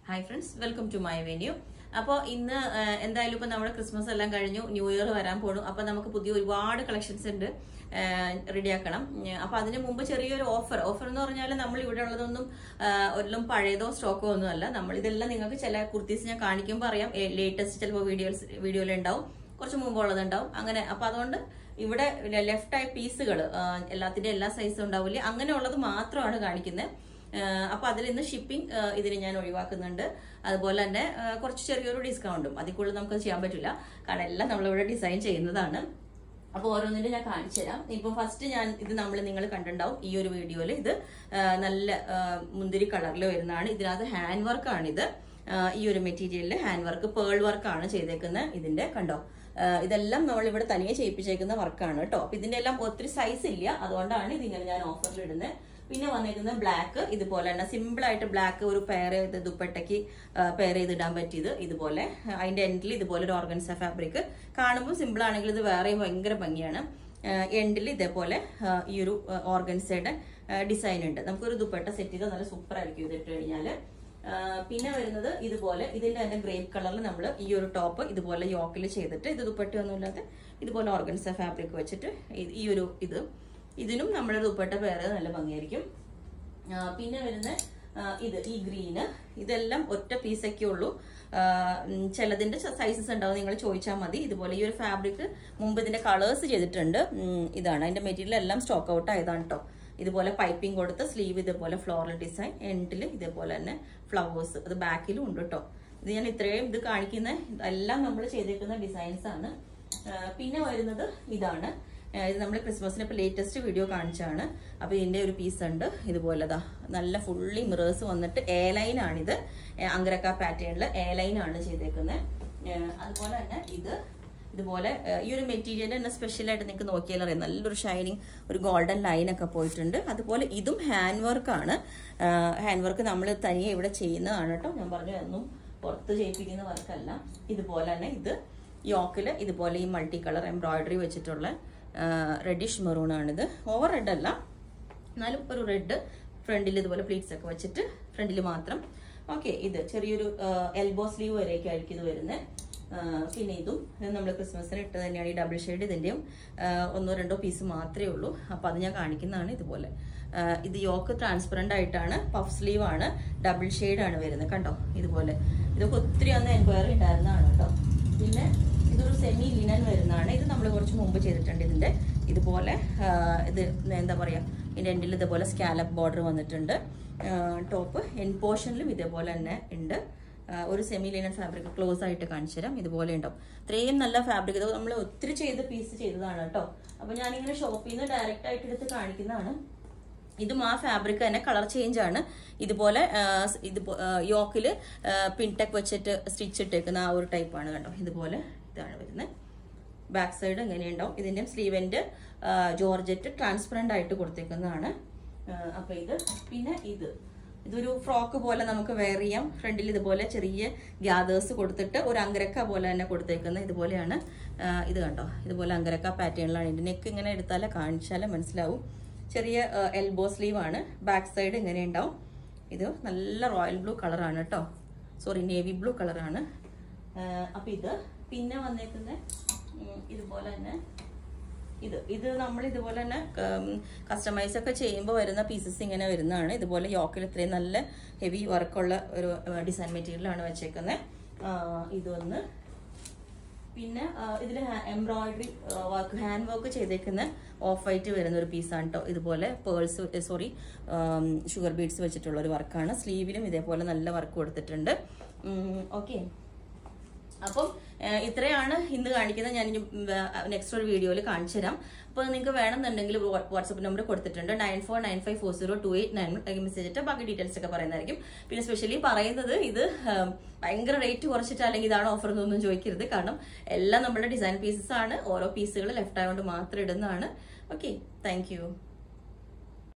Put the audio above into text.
hi friends welcome to my venue അപ്പോൾ ഇന്ന് ആ, എന്തായാലും ഇപ്പൊ നമ്മുടെ ക്രിസ്മസ് എല്ലാം കഴിഞ്ഞു ന്യൂ ഇയർ വരാൻ പോണു അപ്പൊ നമുക്ക് പുതിയ ഒരുപാട് കളക്ഷൻസ് ഉണ്ട് റെഡിയാക്കണം അപ്പൊ അതിന് മുമ്പ് ചെറിയൊരു ഓഫർ ഓഫർ എന്ന് പറഞ്ഞാൽ നമ്മൾ ഇവിടെ ഉള്ളതൊന്നും ഒരിലും പഴയതോ സ്റ്റോക്കോ ഒന്നും അല്ല നമ്മൾ ഇതെല്ലാം നിങ്ങൾക്ക് ചില കുർത്തീസ് ഞാൻ കാണിക്കുമ്പോൾ അറിയാം ലേറ്റസ്റ്റ് ചിലപ്പോൾ വീഡിയോസ് വീഡിയോയിൽ ഉണ്ടാവും കുറച്ച് മുമ്പുള്ളത് ഉണ്ടാവും അങ്ങനെ അപ്പൊ അതുകൊണ്ട് ഇവിടെ ലെഫ്റ്റ് ആയ പീസുകൾ എല്ലാത്തിന്റെ എല്ലാ സൈസും ഉണ്ടാവില്ലേ അങ്ങനെയുള്ളത് മാത്രമാണ് കാണിക്കുന്നത് അപ്പൊ അതിൽ ഇന്ന് ഷിപ്പിംഗ് ഇതിന് ഞാൻ ഒഴിവാക്കുന്നുണ്ട് അതുപോലെ തന്നെ ആ, കുറച്ച് ചെറിയൊരു ഡിസ്കൗണ്ടും അതിൽ കൂടുതൽ നമുക്ക് ചെയ്യാൻ പറ്റില്ല കാരണം എല്ലാം നമ്മളിവിടെ ഡിസൈൻ ചെയ്യുന്നതാണ് അപ്പൊ ഓരോന്നിന്റെ ഞാൻ കാണിച്ചു തരാം ഇപ്പൊ ഫസ്റ്റ് ഞാൻ ഇത് നമ്മൾ നിങ്ങൾ കണ്ടിട്ടുണ്ടാവും ഈ ഒരു വീഡിയോയിൽ ഇത് ആ, നല്ല ആ, മുന്തിരി കളറിൽ വരുന്നതാണ് ഇതിനകത്ത് ഹാൻഡ് വർക്ക് ആണ് ഇത് ആ, ഈ ഒരു മെറ്റീരിയലിൽ ഹാൻഡ് വർക്ക് പേൾ വർക്കാണ് ചെയ്തേക്കുന്നത് ഇതിന്റെ കണ്ടോ ആ, ഇതെല്ലാം നമ്മൾ ഇവിടെ തനിയെ ചെയ്യിപ്പിച്ചേക്കുന്ന വർക്കാണ് കേട്ടോ അപ്പൊ ഇതിന്റെ എല്ലാം ഒത്തിരി സൈസ് ഇല്ല അതുകൊണ്ടാണ് ഇതിങ്ങനെ ഞാൻ ഓഫറിൽ ഇടുന്നത് പിന്നെ വന്നിരിക്കുന്നത് ബ്ലാക്ക് ഇതുപോലെ തന്നെ സിമ്പിൾ ആയിട്ട് ബ്ലാക്ക് ഒരു പെയർ ചെയ്ത് ദുപ്പട്ടയ്ക്ക് പെയർ ചെയ്ത് ഇടാൻ പറ്റിയത് ഇതുപോലെ അതിന്റെ എൻഡിൽ ഇതുപോലെ ഒരു ഓർഗൻസ ഫാബ്രിക് കാണുമ്പോൾ സിമ്പിൾ ആണെങ്കിൽ ഇത് വേറെയും ഭയങ്കര ഭംഗിയാണ് എൻഡിൽ ഇതേപോലെ ആ, ഈ ഒരു ഓർഗൻസയുടെ ഡിസൈൻ ഉണ്ട് നമുക്കൊരു ദുപ്പട്ട സെറ്റ് ചെയ്ത് നല്ല സൂപ്പർ ആയിരിക്കും ഇത് ഇട്ട് കഴിഞ്ഞാല് ആ, പിന്നെ വരുന്നത് ഇതുപോലെ ഇതിന്റെ തന്നെ ഗ്രേപ്പ് കളറിൽ നമ്മൾ ഈ ഒരു ടോപ്പ് ഇതുപോലെ യോക്കിൽ ചെയ്തിട്ട് ഇത് ദുപ്പട്ട ഒന്നുമില്ലാതെ ഇതുപോലെ ഓർഗൻസ ഫാബ്രിക് വെച്ചിട്ട് ഈ- ഈ ഒരു ഇത് ഇതിനും നമ്മുടെ ദുപ്പട്ട പേര് നല്ല ഭംഗിയായിരിക്കും ആ, പിന്നെ വരുന്ന ആ, ഇത് ഈ ഗ്രീന് ഇതെല്ലാം ഒറ്റ പീസൊക്കെ ഉള്ളൂ ആ, ഉം, ചിലതിന്റെ സൈസസ് ഉണ്ടാവും നിങ്ങൾ ചോദിച്ചാൽ മതി ഇതുപോലെ ഈ ഒരു ഫാബ്രിക് മുമ്പ് ഇതിന്റെ കളേഴ്സ് ചെയ്തിട്ടുണ്ട് ഉം, ഇതാണ് അതിന്റെ മെറ്റീരിയൽ എല്ലാം സ്റ്റോക്ക് ഔട്ട് ആയതാണ് കേട്ടോ ഇതുപോലെ പൈപ്പിംഗ് കൊടുത്ത് സ്ലീവ് ഇതുപോലെ ഫ്ലോറൽ ഡിസൈൻ എൻഡിൽ ഇതേപോലെ തന്നെ ഫ്ലവേഴ്സ് അത് ബാക്കിലും ഉണ്ട് കേട്ടോ ഇത് ഞാൻ ഇത്രയും ഇത് കാണിക്കുന്ന എല്ലാം നമ്മൾ ചെയ്തേക്കുന്ന ഡിസൈൻസ് ആണ് ആ, പിന്നെ വരുന്നത് ഇതാണ് ആ, ഇത് നമ്മൾ ക്രിസ്മസിന് ഇപ്പോൾ ലേറ്റസ്റ്റ് വീഡിയോ കാണിച്ചാണ് അപ്പോൾ ഇതിൻ്റെ ഒരു പീസ് ഉണ്ട് ഇതുപോലെ ദാ നല്ല ഫുള്ളി മിറേഴ്സ് വന്നിട്ട് എ ലൈൻ ആണിത് ഏ, അങ്കരക്ക പാറ്റേണിൽ എ ലൈൻ ആണ് ചെയ്തേക്കുന്നത് അതുപോലെ തന്നെ ഇത് ഇതുപോലെ ആ, ഈ ഒരു മെറ്റീരിയൽ തന്നെ സ്പെഷ്യലായിട്ട് നിങ്ങൾക്ക് നോക്കിയാൽ അറിയാം നല്ലൊരു ഷൈനിങ് ഒരു ഗോൾഡൻ ലൈൻ ഒക്കെ പോയിട്ടുണ്ട് അതുപോലെ ഇതും ഹാൻഡ് വർക്കാണ് ഹാൻഡ് വർക്ക് നമ്മൾ തനിയെ ഇവിടെ ചെയ്യുന്നതാണ് കേട്ടോ ഞാൻ പറഞ്ഞു എന്നും പുറത്ത് ചെയ്യിപ്പിക്കുന്ന വർക്കല്ല ഇതുപോലെ തന്നെ ഇത് യോക്കില് ഇതുപോലെ ഈ മൾട്ടി കളർ എംബ്രോയിഡറി വെച്ചിട്ടുള്ള റെഡിഷ് മെറൂൺ ആണിത് ഓവർ റെഡ് അല്ല എന്നാലും ഒരു റെഡ് ഫ്രണ്ടിൽ ഇതുപോലെ പ്ലീറ്റ്സ് ഒക്കെ വെച്ചിട്ട് ഫ്രണ്ടിൽ മാത്രം ഓക്കെ ഇത് ചെറിയൊരു എൽബോ സ്ലീവ് വരെയൊക്കെ ആയിരിക്കും ഇത് വരുന്നത് പിന്നെ ഇതും നമ്മൾ ക്രിസ്മസിന് ഇട്ട് തന്നെയാണ് ഈ ഡബിൾ ഷെയ്ഡ് ഇതിൻ്റെയും ഒന്നോ രണ്ടോ പീസ് മാത്രമേ ഉള്ളൂ അപ്പോൾ അത് ഞാൻ കാണിക്കുന്നതാണ് ഇതുപോലെ ആ, ഇത് യോക്ക് ട്രാൻസ്പെറൻ്റ് ആയിട്ടാണ് പഫ് സ്ലീവ് ആണ് ഡബിൾ ഷെയ്ഡ് ആണ് വരുന്നത് കണ്ടോ ഇതുപോലെ ഇതൊക്കെ ഒത്തിരി അന്ന് എൻക്വയറി ഉണ്ടായിരുന്നതാണ് കേട്ടോ പിന്നെ ഇതൊരു സെമി ലിനൻ വരുന്നതാണ് ഇത് നമ്മൾ കുറച്ച് മുമ്പ് ചെയ്തിട്ടുണ്ട് ഇതിന്റെ ഇതുപോലെ ആ, ഇത് എന്താ പറയാ ഇതിന്റെ എൻഡിൽ ഇതുപോലെ സ്കാലപ്പ് ബോർഡർ വന്നിട്ടുണ്ട് ടോപ്പ് എൻ പോർഷനിലും ഇതേപോലെ തന്നെ ഉണ്ട് ആ, ഒരു സെമി ലിനൻ ഫാബ്രിക് ക്ലോസ് ആയിട്ട് കാണിച്ചു തരാം ഇതുപോലെ ഉണ്ടാവും ഇത്രയും നല്ല ഫാബ്രിക് ഇത് നമ്മൾ ഒത്തിരി ചെയ്ത് പീസ് ചെയ്തതാണ് കേട്ടോ അപ്പൊ ഞാനിങ്ങനെ ഷോപ്പിൽ നിന്ന് ഡയറക്റ്റ് ആയിട്ട് എടുത്ത് കാണിക്കുന്നതാണ് ഇതും ആ ഫാബ്രിക് തന്നെ കളർ ചേഞ്ച് ആണ് ഇതുപോലെ ആ, സ് ഇത് യോക്കില് പിൻടെക് വെച്ചിട്ട് സ്റ്റിച്ച് ഇട്ടേക്കുന്ന ആ ഒരു ടൈപ്പാണ് കണ്ടോ ഇതുപോലെ ഇതാണ് വരുന്നത് ബാക്ക് സൈഡ് എങ്ങനെയുണ്ടാവും ഇതിന്റെ സ്ലീവെന്റ് ജോർജറ്റ് ട്രാൻസ്പെറന്റ് ആയിട്ട് കൊടുത്തേക്കുന്നതാണ് ആ, അപ്പൊ ഇത് പിന്നെ ഇത് ഇതൊരു ഫ്രോക്ക് പോലെ നമുക്ക് വെയർ ചെയ്യാം ഫ്രണ്ടിൽ ഇതുപോലെ ചെറിയ ഗ്യാദേഴ്സ് കൊടുത്തിട്ട് ഒരു അങ്കരക്ക പോലെ തന്നെ കൊടുത്തേക്കുന്നത് ഇതുപോലെയാണ് ആ, ഇത് കണ്ടോ ഇതുപോലെ അങ്കരക്ക പാറ്റേണിലാണ് ഇതിന്റെ നെക്ക് ഇങ്ങനെ എടുത്താലേ കാണിച്ചാലേ മനസ്സിലാവും ചെറിയ എൽബോ സ്ലീവ് ആണ് ബാക്ക് സൈഡ് ഇങ്ങനെ ഉണ്ടാവും ഇത് നല്ല റോയൽ ബ്ലൂ കളറാണ് കേട്ടോ സോറി നേവി ബ്ലൂ കളറാണ് അപ്പൊ ഇത് പിന്നെ വന്നേക്കുന്ന ഇതുപോലെ തന്നെ ഇത് ഇത് നമ്മൾ ഇതുപോലെ തന്നെ കസ്റ്റമൈസ് ഒക്കെ ചെയ്യുമ്പോൾ വരുന്ന പീസസ് ഇങ്ങനെ വരുന്നതാണ് ഇതുപോലെ യോക്കിൽ ഇത്രയും നല്ല ഹെവി വർക്കുള്ള ഒരു ഡിസൈൻ മെറ്റീരിയലാണ് വെച്ചേക്കുന്നത് ഇതൊന്ന് പിന്നെ ഇതിൽ എംബ്രോയിഡറി വർക്ക് ഹാൻഡ് വർക്ക് ചെയ്തേക്കുന്ന ഓഫ് വൈറ്റ് വരുന്ന ഒരു പീസാണ് കേട്ടോ ഇതുപോലെ പേൾസ് സോറി ഷുഗർ ബീഡ്സ് വെച്ചിട്ടുള്ള ഒരു വർക്കാണ് സ്ലീവിലും ഇതേപോലെ നല്ല വർക്ക് കൊടുത്തിട്ടുണ്ട് ഓക്കെ അപ്പം ഏഹ്, ഇത്രയാണ് ഇന്ന് കാണിക്കുന്നത് ഞാൻ നെക്സ്റ്റ് ഒരു വീഡിയോയിൽ കാണിച്ചു തരാം അപ്പോൾ നിങ്ങൾക്ക് വേണമെന്നുണ്ടെങ്കിൽ വാട്സപ്പ് നമ്പർ കൊടുത്തിട്ടുണ്ട് nine four nine five four zero two eight nine message ഇട്ട് ബാക്കി ഡീറ്റെയിൽസ് ഒക്കെ പറയുന്നതായിരിക്കും പിന്നെ സ്പെഷ്യലി പറയുന്നത് ഇത് ഏഹ്, ഭയങ്കര റേറ്റ് കുറച്ചിട്ട് അല്ലെങ്കിൽ ഇതാണ് ഓഫർ എന്നൊന്നും ചോദിക്കരുത് കാരണം എല്ലാം നമ്മുടെ ഡിസൈൻ പീസസ് ആണ് ഓരോ പീസുകൾ ലെഫ്റ്റ് ആയതുകൊണ്ട് മാത്രം ഇടുന്നതാണ് ഓക്കെ താങ്ക് യു